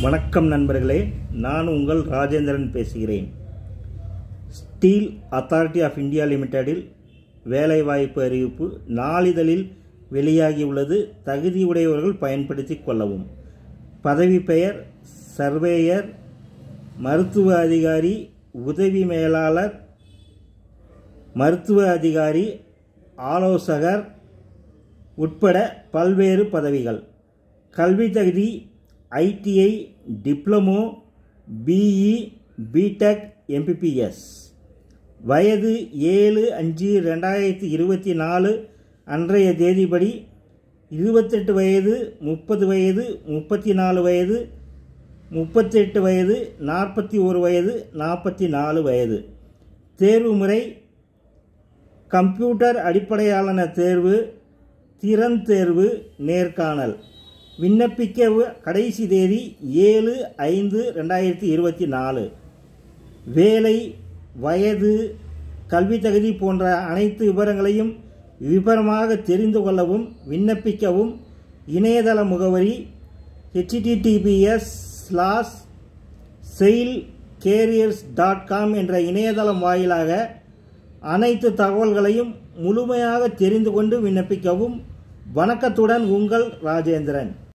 வணக்கம் நண்பர்களே நான் உங்கள் ராஜேந்திரன் பேசுகிறேன் ஸ்டீல் அத்தாரிட்டி ஆஃப் இந்தியா லிமிடெடில் வேலைவாய்ப்பு அறிவிப்பு நாளிதழில் வெளியாகியுள்ளது தகுதியுடையவர்கள் பயன்படுத்திக் கொள்ளவும் பதவி பெயர் சர்வேயர் மருத்துவ அதிகாரி உதவி மேலாளர் மருத்துவ அதிகாரி ஆலோசகர் உட்பட பல்வேறு பதவிகள் கல்வி தகுதி ITI diploma BE BTech MBBS வயது ஏழு அஞ்சு ரெண்டாயிரத்தி இருபத்தி நாலு அன்றைய தேதிப்படி இருபத்தெட்டு வயது முப்பது வயது முப்பத்தி நாலு வயது முப்பத்தெட்டு வயது நாற்பத்தி ஒரு வயது நாற்பத்தி நாலு வயது தேர்வு முறை கம்ப்யூட்டர் அடிப்படையிலான தேர்வு திறன் தேர்வு நேர்காணல் விண்ணப்பிக்க வ- கடைசி தேதி ஏழு ஐந்து ரெண்டாயிரத்தி இருபத்தி நாலு வேலை வயது கல்வி தகுதி போன்ற அனைத்து விவரங்களையும் விவரமாக தெரிந்து கொள்ளவும் விண்ணப்பிக்கவும் இணையதள முகவரி https slash SAIL careers dot com என்ற இணையதளம் வாயிலாக அனைத்து தகவல்களையும் முழுமையாக தெரிந்து கொண்டு விண்ணப்பிக்கவும் வணக்கத்துடன் உங்கள் ராஜேந்திரன்